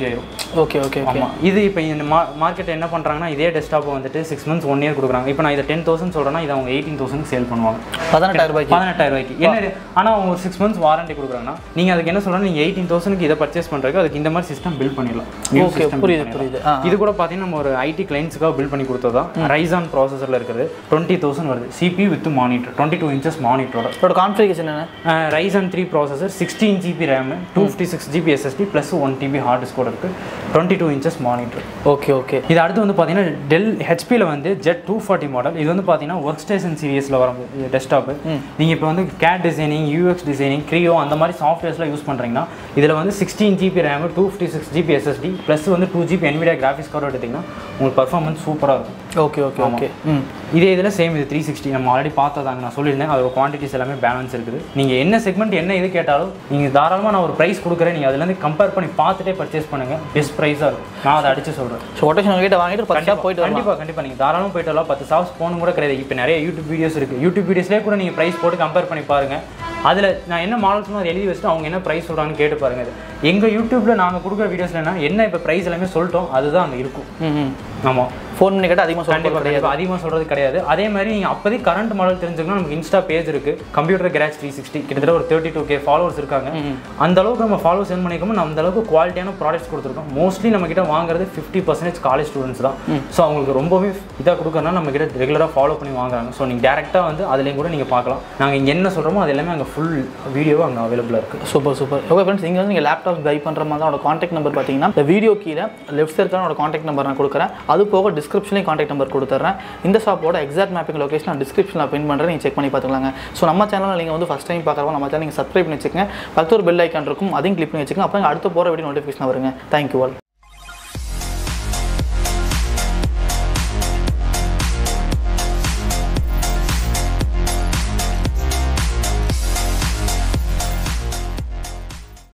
Speaker 2: ஓகே ஓகே ஓகே
Speaker 1: ஆமாம் இது இப்போ இந்த மா மார்க்கெட் என்ன பண்ணுறாங்கன்னா இதே டெஸ்க்டாப்பை வந்துட்டு சிக்ஸ் மந்த்ஸ் ஒன் இயர் கொடுக்குறாங்க இப்போ நான் இதை டென் தௌசண்ட் சொல்கிறேன்னா இதை அவங்க எயிட்டீன் தௌசண்ட் சேல் பண்ணுவாங்க
Speaker 2: பதினெட்டாயிரம் ரூபாய்க்கு
Speaker 1: பதினெட்டாயிரம் ரூபாய்க்கு என்ன ஆனால் அவங்க ஒரு சிக்ஸ் மந்த்ஸ் வாரண்டி கொடுக்குறாங்கன்னா நீங்கள் அதுக்கு என்ன சொல்கிறேன் நீங்கள் எயிட்டீன் தௌசண்ட்க்கு இதை பர்ச்சேஸ் பண்ணுறதுக்கு அதுக்கு இந்த மாதிரி சிஸ்டம் பில்ட் பண்ணிடலாம் New
Speaker 2: ஓகே
Speaker 1: system build
Speaker 2: புரியுது
Speaker 1: பண்ணிடலாம்.
Speaker 2: புரியுது ஆ
Speaker 1: இது கூட பார்த்தீங்கன்னா நம்ம ஒரு ஐடி கிளைண்ட்ஸுக்காக பில்ட் பண்ணி கொடுத்ததா ரைசான் ப்ராசஸரில் இருக்குது டுவெண்ட்டி தௌசண்ட் வருது CPU with monitor twenty two inches மானிட்டரோட
Speaker 2: இதோட கான்ஃபிகேஷன் என்ன
Speaker 1: Ryzen three processor sixteen GB RAM two fifty six GB SSD plus one TB hard disk கூட இருக்குது twenty two inches monitor
Speaker 2: okay okay
Speaker 1: இது அடுத்து வந்து பார்த்தீங்கன்னா டெல் ஹெச்பியில் வந்து ஜெட் டூ ஃபார்ட்டி மாடல் இது வந்து பார்த்தீங்கன்னா ஒர்க் ஸ்டேஷன் சீரியஸில் வர டெஸ்க்டாப்பு நீங்கள் இப்போ வந்து கேட் டிசைனிங் யூஎக்ஸ் டிசைனிங் க்ரியோ அந்த மாதிரி சாஃப்ட்வேர்ஸ்லாம் யூஸ் பண்ணுறீங்கன்னா இதில் வந்து sixteen GB RAM two fifty six GB SSD plus வந்து two GB NVIDIA graphics card எடுத்திங்கன்னா உங்களுக்கு பர்ஃபார்மன்ஸ் சூப்பராக இருக்கும்
Speaker 2: ஓகே ஓகே ஓகே ம்
Speaker 1: இதே இதில் சேம் இது த்ரீ சிக்ஸ்டி நம்ம ஆல்ரெடி பார்த்ததாங்க நான் சொல்லியிருந்தேன் அதோட குவான்டிட்டிஸ் எல்லாமே பேலன்ஸ் இருக்குது நீங்கள் என்ன செக்மெண்ட் என்ன இது கேட்டாலும் நீங்கள் தாராளமாக நான் ஒரு ப்ரைஸ் கொடுக்குறேன் நீங்கள் அதுலேருந்து கம்பேர் பண்ணி பார்த்துட்டே பர்ச்சேஸ் பண்ணுங்கள் பெஸ்ட் ப்ரைஸாக இருக்கும் நான் அதை அடிச்சு சொல்கிறேன்
Speaker 2: ஸோ கொட்டேஷன் உங்ககிட்ட வாங்கிட்டு ஒரு பத்து ஷாப் போயிட்டு வரலாம்
Speaker 1: கண்டிப்பாக கண்டிப்பாக நீங்கள் தாராளமாக போயிட்டு வரலாம் பத்து ஷாப்ஸ் போகணும் கூட கிடையாது இப்போ நிறைய யூடியூப் வீடியோஸ் இருக்குது யூடியூப் வீடியோஸ்லேயே கூட நீங்கள் ப்ரைஸ் போட்டு கம்பேர் பண்ணி பாருங்கள் அதில் நான் என்ன மாடல் சொன்னோ அதை எழுதி வச்சுட்டு அவங்க என்ன ப்ரைஸ் சொல்கிறாங்கன்னு கேட்டு பாருங்க அது எங்கள் யூடியூப்பில் நாங்கள் கொடுக்குற வீடியோஸ்ல என்ன என்ன இப்போ ப்ரைஸ் எல்லாமே சொல்லிட்டோம் அதுதான் அங்கே இருக்கும்
Speaker 2: ம் ம்
Speaker 1: ஆமாம்
Speaker 2: ஃபோன் பண்ணி கேட்டால் அதிகமாக சொல்ல
Speaker 1: கண்டிப்பாக கண்டிப்பாக அதிகமாக சொல்கிறது கிடையாது அதே மாதிரி நீங்கள் அப்போதைக்கு கரண்ட் மாடல் தெரிஞ்சுக்கணும் நமக்கு இன்ஸ்டா பேஜ் இருக்குது கம்ப்யூட்டர் கிராச் த்ரீ சிக்ஸ்டி கிட்டத்தட்ட ஒரு தேர்ட்டி டூ கே ஃபாலோவர்ஸ் இருக்காங்க அந்த அளவுக்கு நம்ம ஃபாலோவர்ஸ் சென்ட் பண்ணிக்கோமோ நம்ம அந்த அளவுக்கு குவாலிட்டியான ப்ராடக்ட்ஸ் கொடுத்துருக்கோம் மோஸ்ட்லி நம்ம கிட்ட வாங்குறது ஃபிஃப்டி பர்சன்டேஜ் காலேஜ் ஸ்டூடெண்ட்ஸ் தான் ஸோ அவங்களுக்கு ரொம்பவே இதாக கொடுக்கறனால நம்ம கிட்ட ரெகுலராக ஃபாலோ பண்ணி வாங்குறாங்க ஸோ நீங்கள் டேரெக்டாக வந்து அதுலேயும் கூட நீங்கள் பார்க்கலாம் நாங்கள் இங்கே என்ன சொல்கிறோமோ அது எல்லாமே அங்கே ஃபுல் வீடியோவும் அங்கே அவைலபிளாக இருக்குது
Speaker 2: சூப்பர் சூப்பர் ஓகே ஃப்ரெண்ட்ஸ் இங்கே வந்து நீங்கள் லேப்டாப் பை பண்ணுற மாதிரி தான் காண்டாக்ட் நம்பர் பார்த்தீங்கன்னா இந்த வீடியோ கீழே லெஃப்ட் சைடுக்கான ஒரு காண்டாக்ட் நம்பர் நான் கொடுக்குறேன் அது போக டிஸ்கிரிப்ஷன்லேயும் காண்டாக்ட் நம்பர் கொடுத்துட்றேன் இந்த ஷாப்போட எக்ஸாக்ட் மேப்பிங் லொகேஷன் நான் டிஸ்கிரிப்ஷனில் பின் பண்ணுறேன் நீங்கள் செக் பண்ணி பார்த்துக்கலாங்க ஸோ நம்ம சேனலில் நீங்கள் வந்து ஃபஸ்ட் டைம் பார்க்குறவங்க நம்ம சேனல் நீங்கள் சப்ஸ்கிரைப் பண்ணி வச்சுக்கோங்க பக்கத்து ஒரு பெல் ஐக்கான் இருக்கும் அதையும் கிளிக் பண்ணி வச்சுக்கோங்க அப்போ அடுத்த போகிற வீடியோ நோட்டிஃபிகேஷன் வருங்க தேங்க்யூ ஆல்